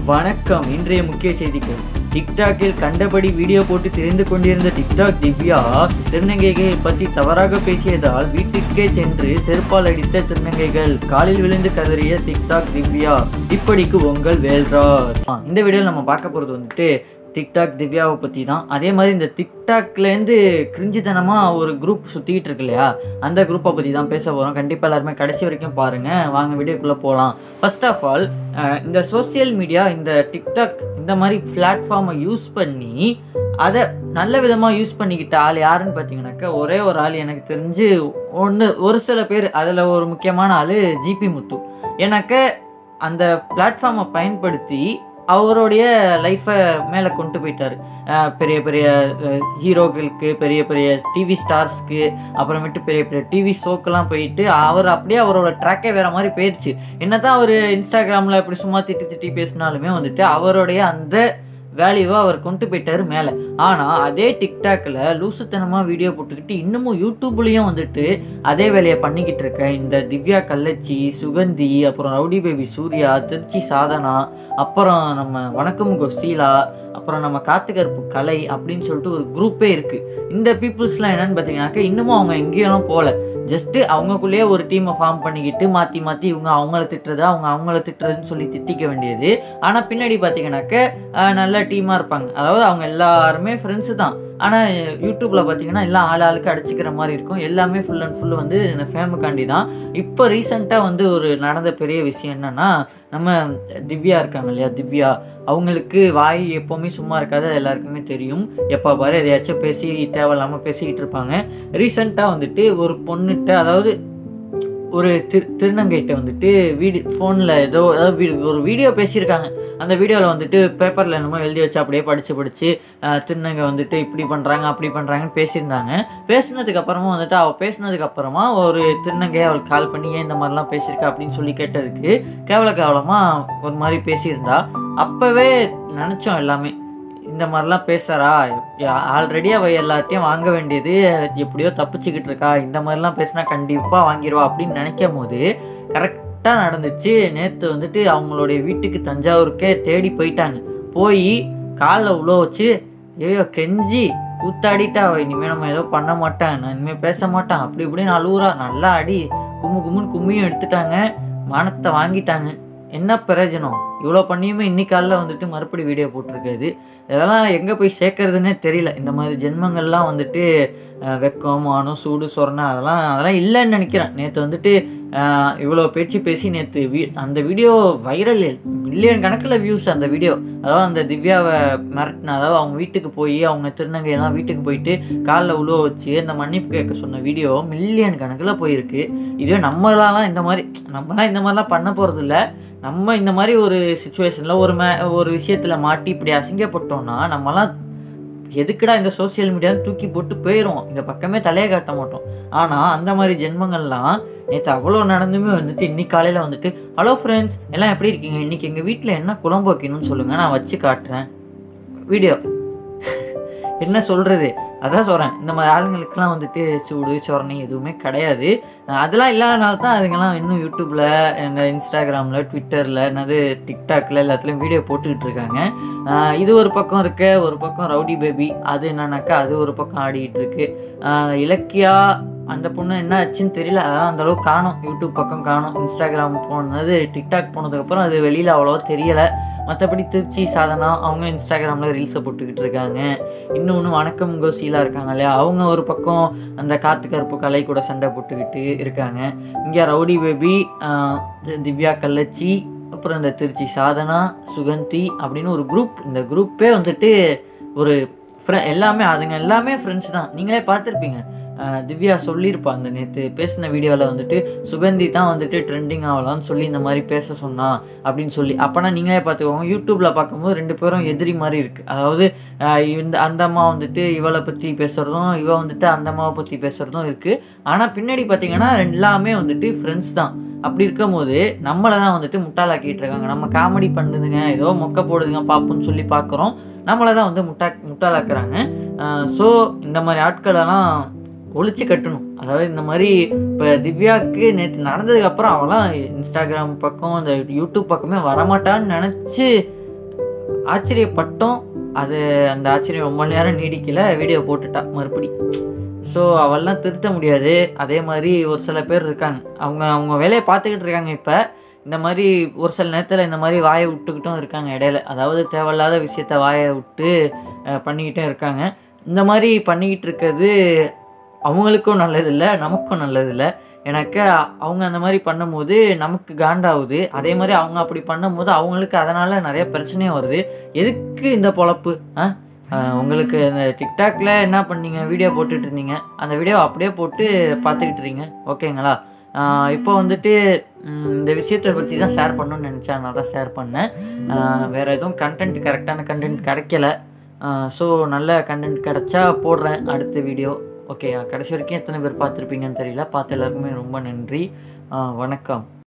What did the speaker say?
வணக்கம் இன்றைய முக்கிய செய்திகள் டிக்டாக்கில் கண்டபடி வீடியோ போட்டு தெரிந்து கொண்டிருந்த டிக்டாக் திவ்யா திருநங்கைகளை பற்றி தவறாக பேசியதால் வீட்டுக்கே சென்று செருப்பால் அடித்த திருநங்கைகள் காலில் விழுந்து கதறிய டிக்டாக் திவ்யா இப்படிக்கு உங்கள் வேல்ராஜ் ஆ, இந்த வீடியோவில் நம்ம பார்க்க போகிறது வந்துட்டு டிக்டாக் திவ்யாவை பற்றி தான் அதே மாதிரி இந்த டிக்டாக்லேருந்து கிரிஞ்சித்தனமாக ஒரு குரூப் சுற்றிக்கிட்டு இருக்கு இல்லையா அந்த குரூப்பை பற்றி தான் பேச போகிறோம் கண்டிப்பாக எல்லாருமே கடைசி வரைக்கும் பாருங்கள் வாங்க வீடியோக்குள்ளே போகலாம் ஃபர்ஸ்ட் ஆஃப் ஆல் இந்த சோஷியல் மீடியா இந்த டிக்டாக் இந்த மாதிரி பிளாட்ஃபார்மை யூஸ் பண்ணி அதை நல்ல விதமாக யூஸ் பண்ணிக்கிட்ட ஆள் யாருன்னு பார்த்தீங்கன்னாக்கா ஒரே ஒரு ஆள் எனக்கு தெரிஞ்சு ஒன்று ஒரு சில பேர் அதில் ஒரு முக்கியமான ஆள் ஜிபி முத்து ஏன்னாக்க அந்த பிளாட்ஃபார்மை பயன்படுத்தி அவருடைய லைஃப்பை மேலே கொண்டு போயிட்டார் அஹ் பெரிய பெரிய ஹீரோக்களுக்கு பெரிய பெரிய டிவி ஸ்டார்ஸ்க்கு அப்புறமேட்டு பெரிய பெரிய டிவி ஷோக்கெல்லாம் போயிட்டு அவர் அப்படியே அவரோட ட்ராக்கே வேற மாதிரி போயிடுச்சு என்னதான் அவர் இன்ஸ்டாகிராமில் இப்படி சும்மா திட்டி திட்டி பேசினாலுமே வந்துட்டு அவருடைய அந்த வேல்யூவை அவர் கொண்டு போயிட்டாரு மேலே ஆனால் அதே டிக்டாக்ல லூசுத்தனமாக வீடியோ போட்டுக்கிட்டு இன்னமும் யூடியூப்லேயும் வந்துட்டு அதே வேலையை பண்ணிக்கிட்டு இருக்க இந்த திவ்யா கள்ளச்சி சுகந்தி அப்புறம் ரவுடி பேபி சூர்யா திருச்சி சாதனா அப்புறம் நம்ம வணக்கம் கொஸ்டீலா அப்புறம் நம்ம காத்துக்கருப்பு கலை அப்படின்னு சொல்லிட்டு ஒரு குரூப்பே இருக்குது இந்த பீப்புள்ஸ்லாம் என்னன்னு பார்த்தீங்கன்னாக்கா இன்னமும் அவங்க எங்கேயும் போகல ஜஸ்ட்டு அவங்கக்குள்ளேயே ஒரு டீமை ஃபார்ம் பண்ணிக்கிட்டு மாற்றி மாற்றி இவங்க அவங்கள திட்டுறது அவங்க அவங்கள திட்டுறதுன்னு சொல்லி திட்டிக்க வேண்டியது ஆனால் பின்னாடி பார்த்தீங்கன்னாக்க ஆஹ், நல்ல டீமாக இருப்பாங்க அதாவது அவங்க எல்லாருமே ஃப்ரெண்ட்ஸு தான் ஆனால் யூடியூப்பில் பார்த்தீங்கன்னா எல்லாம் ஆள் ஆளுக்கு அடிச்சுக்கிற மாதிரி இருக்கும் எல்லாமே ஃபுல் அண்ட் ஃபுல் வந்து இந்த ஃபேமுக்காண்டி தான் இப்போ ரீசெண்டாக வந்து ஒரு நடந்த பெரிய விஷயம் என்னன்னா நம்ம திவ்யா இருக்காங்க இல்லையா திவ்யா அவங்களுக்கு வாய் எப்போவுமே சும்மா இருக்காது அது எல்லாருக்குமே தெரியும் எப்போ பாரு எதையாச்சும் பேசி தேவையில்லாமல் பேசிக்கிட்டு இருப்பாங்க ரீசெண்டாக வந்துட்டு ஒரு பொண்ணுகிட்ட அதாவது ஒரு திரு திருநங்கைகிட்ட வந்துட்டு வீடு ஃபோனில் ஏதோ அதாவது வீ- ஒரு வீடியோ பேசியிருக்காங்க அந்த வீடியோவில் வந்துட்டு பேப்பரில் என்னமோ எழுதி வச்சு அப்படியே படித்து படித்து திருநங்கை வந்துட்டு இப்படி பண்ணுறாங்க அப்படி பண்ணுறாங்கன்னு பேசியிருந்தாங்க பேசினதுக்கு அப்புறமா வந்துட்டு அவள் பேசினதுக்கு அப்புறமா ஒரு திருநங்கையை அவளுக்கு கால் பண்ணி ஏன் இந்த மாதிரிலாம் பேசியிருக்கா அப்படின்னு சொல்லி கேட்டதுக்கு கேவல கேவலமாக ஒரு மாதிரி பேசியிருந்தா அப்போவே நினச்சோம் எல்லாமே இந்த மாதிரிலாம் பேசுகிறா ஆல்ரெடி அவள் எல்லாத்தையும் வாங்க வேண்டியது எப்படியோ தப்பிச்சுக்கிட்டு இருக்கா இந்த மாதிரிலாம் பேசினா கண்டிப்பாக வாங்கிடுவா அப்படின்னு நினைக்கும் போது கரெக்டாக நடந்துச்சு நேற்று வந்துட்டு அவங்களுடைய வீட்டுக்கு தஞ்சாவூருக்கே தேடி போயிட்டாங்க போய் காலில் உள்ள வச்சு ஐயோ கெஞ்சி கூத்தாடிட்டா அவ இனிமேல் நம்ம ஏதோ பண்ண மாட்டேன் நான் இனிமேல் பேச மாட்டேன் அப்படி இப்படின்னு அழுவுறா நல்லா அடி கும்மு கும்முன்னு கும்மியும் எடுத்துட்டாங்க மானத்தை வாங்கிட்டாங்க என்ன பிரயோஜனம் இவ்வளோ பண்ணியுமே இன்னைக்கு காலைல வந்துட்டு மறுபடி வீடியோ போட்டிருக்காது இதெல்லாம் எங்கே போய் சேர்க்கறதுன்னே தெரியல இந்த மாதிரி ஜென்மங்கள்லாம் வந்துட்டு அஹ், வெக்கம் மானம் சூடு சொரணை அதெல்லாம் அதெல்லாம் இல்லைன்னு நினைக்கிறேன் நேற்று வந்துட்டு அஹ், இவ்வளோ பேச்சு பேசி நேற்று வீ அந்த வீடியோ வைரல் மில்லியன் கணக்கில் வியூஸ் அந்த வீடியோ அதாவது அந்த திவ்யாவை மிரட்டின அதாவது அவங்க வீட்டுக்கு போய் அவங்க திருநங்கையெல்லாம் வீட்டுக்கு போயிட்டு காலில் உழுவ வச்சு அந்த மன்னிப்பு கேட்க சொன்ன வீடியோ மில்லியன் கணக்கில் போயிருக்கு இதுவே நம்மளாலாம் இந்த மாதிரி நம்மலாம் இந்த மாதிரிலாம் பண்ண போகிறது இல்லை நம்ம இந்த மாதிரி ஒரு சுச்சுவேஷனில் ஒரு மே ஒரு விஷயத்தில் மாட்டி இப்படி அசிங்கப்பட்டோம்னா நம்மலாம் எதுக்குடா இந்த சோஷியல் மீடியா தூக்கி போட்டு போயிடும் இந்த பக்கமே தலையை காட்ட மாட்டோம் ஆனால் அந்த மாதிரி ஜென்மங்கள்லாம் நேற்று அவ்வளோ நடந்துமே வந்துட்டு இன்னைக்கு காலையில் வந்துட்டு ஹலோ ஃப்ரெண்ட்ஸ் எல்லாம் எப்படி இருக்கீங்க இன்னைக்கு எங்கள் வீட்டில் என்ன குழம்பு வைக்கணும்னு சொல்லுங்கள் நான் வச்சு காட்டுறேன் வீடியோ என்ன சொல்கிறது அதான் சொல்கிறேன் இந்த மாதிரி ஆளுங்களுக்கெல்லாம் வந்துட்டு சூடு சொரணை எதுவுமே கிடையாது அஹ் அதெல்லாம் இல்லாதனால தான் அதுங்கெல்லாம் இன்னும் யூடியூப்பில் இந்த இன்ஸ்டாகிராமில் ட்விட்டரில் என்னது டிக்டாக்ல எல்லாத்துலேயும் வீடியோ போட்டுக்கிட்டு இருக்காங்க அஹ் இது ஒரு பக்கம் இருக்க ஒரு பக்கம் ரவுடி பேபி அது என்னன்னாக்கா அது ஒரு பக்கம் ஆடிக்கிட்டு இருக்கு அஹ் இலக்கியா அந்த பொண்ணு என்ன ஆச்சுன்னு தெரியல அதான் அந்த அளவுக்கு காணும் யூடியூப் பக்கம் காணும் இன்ஸ்டாகிராம் போனது டிக்டாக் போனதுக்கப்புறம் அது வெளியில் அவ்வளோவா தெரியலை மற்றபடி திருச்சி சாதனா அவங்க இன்ஸ்டாகிராமில் ரீல்ஸை போட்டுக்கிட்டு இருக்காங்க இன்னொன்று வணக்கம் கோசிலாம் இருக்காங்க இல்லையா அவங்க ஒரு பக்கம் அந்த காத்து கருப்பு கலை கூட சண்டை போட்டுக்கிட்டு இருக்காங்க இங்கே ரவுடி பேபி ஆஹ், திவ்யா கள்ளச்சி அப்புறம் இந்த திருச்சி சாதனா சுகந்தி அப்படின்னு ஒரு குரூப் இந்த குரூப்பே வந்துட்டு ஒரு ஃப்ரெ எல்லாமே அதுங்க எல்லாமே ஃப்ரெண்ட்ஸ் தான் நீங்களே பார்த்துருப்பீங்க ஆஹ், திவ்யா சொல்லியிருப்பா அந்த நேற்று பேசின வீடியோவில் வந்துட்டு சுகந்தி தான் வந்துட்டு ட்ரெண்டிங் ஆகலாம்னு சொல்லி இந்த மாதிரி பேச சொன்னா அப்படின்னு சொல்லி அப்போனா நீங்களே பார்த்துக்கோங்க யூடியூப்பில் பார்க்கும்போது ரெண்டு பேரும் எதிரி மாதிரி இருக்குது அதாவது ஆஹ் இந்த அந்த அம்மா வந்துட்டு இவளை பற்றி பேசுகிறதும் இவ வந்துட்டு அந்த அம்மாவை பற்றி பேசுகிறதும் இருக்குது ஆனால் பின்னாடி பார்த்தீங்கன்னா எல்லாமே வந்துட்டு ஃப்ரெண்ட்ஸ் தான் அப்படி இருக்கும்போது நம்மளை தான் வந்துட்டு முட்டாளாக்கிட்டு இருக்காங்க நம்ம காமெடி பண்ணுதுங்க ஏதோ மொக்க போடுதுங்க பார்ப்போம்னு சொல்லி பார்க்குறோம் நம்மளை தான் வந்து முட்டா முட்டாளாக்குறாங்க ஸோ இந்த மாதிரி ஆட்களெல்லாம் ஒழிச்சு கட்டணும் அதாவது இந்த மாதிரி இப்போ திவ்யாவுக்கு நேற்று நடந்ததுக்கப்புறம் அவளாம் இன்ஸ்டாகிராம் பக்கம் இந்த யூடியூப் பக்கமே வரமாட்டான்னு நினச்சி ஆச்சரியப்பட்டோம் அது அந்த ஆச்சரியம் ரொம்ப நேரம் நீடிக்கல வீடியோ போட்டுட்டா மறுபடி ஸோ அவெல்லாம் திருத்த முடியாது அதே மாதிரி ஒரு சில பேர் இருக்காங்க அவங்க அவங்க வேலையை பார்த்துக்கிட்டு இருக்காங்க இப்போ இந்த மாதிரி ஒரு சில நேரத்தில் இந்த மாதிரி வாயை விட்டுக்கிட்டும் இருக்காங்க இடையில அதாவது தேவையில்லாத விஷயத்த வாயை விட்டு அஹ், பண்ணிக்கிட்டும் இருக்காங்க இந்த மாதிரி பண்ணிக்கிட்டு இருக்கிறது அவங்களுக்கும் நல்லதில்லை நமக்கும் நல்லதில்லை எனக்கு அவங்க அந்த மாதிரி பண்ணும்போது நமக்கு காண்டாகுது அதே மாதிரி அவங்க அப்படி பண்ணும்போது அவங்களுக்கு அதனால் நிறைய பிரச்சனையும் வருது எதுக்கு இந்த பொழப்பு ஆ ஆஹ் உங்களுக்கு இந்த டிக்டாக்ல என்ன பண்ணீங்க வீடியோ போட்டுட்டு இருந்தீங்க அந்த வீடியோ அப்படியே போட்டு பார்த்துக்கிட்டு இருக்கீங்க ஓகேங்களா ஆஹ் இப்போ வந்துட்டு ம், இந்த விஷயத்தை பற்றி தான் ஷேர் பண்ணணும்னு நினச்சேன் அதனால தான் ஷேர் பண்ணேன் ஆஹ் வேற எதுவும் கண்டென்ட் கரெக்டான கண்டென்ட் கிடைக்கல ஸோ நல்ல கண்டென்ட் கிடைச்சா போடுறேன் அடுத்த வீடியோ ஓகே கடைசி வரைக்கும் எத்தனை பேர் பார்த்துருப்பீங்கன்னு தெரியல பார்த்த எல்லாருக்குமே ரொம்ப நன்றி ஆஹ் வணக்கம்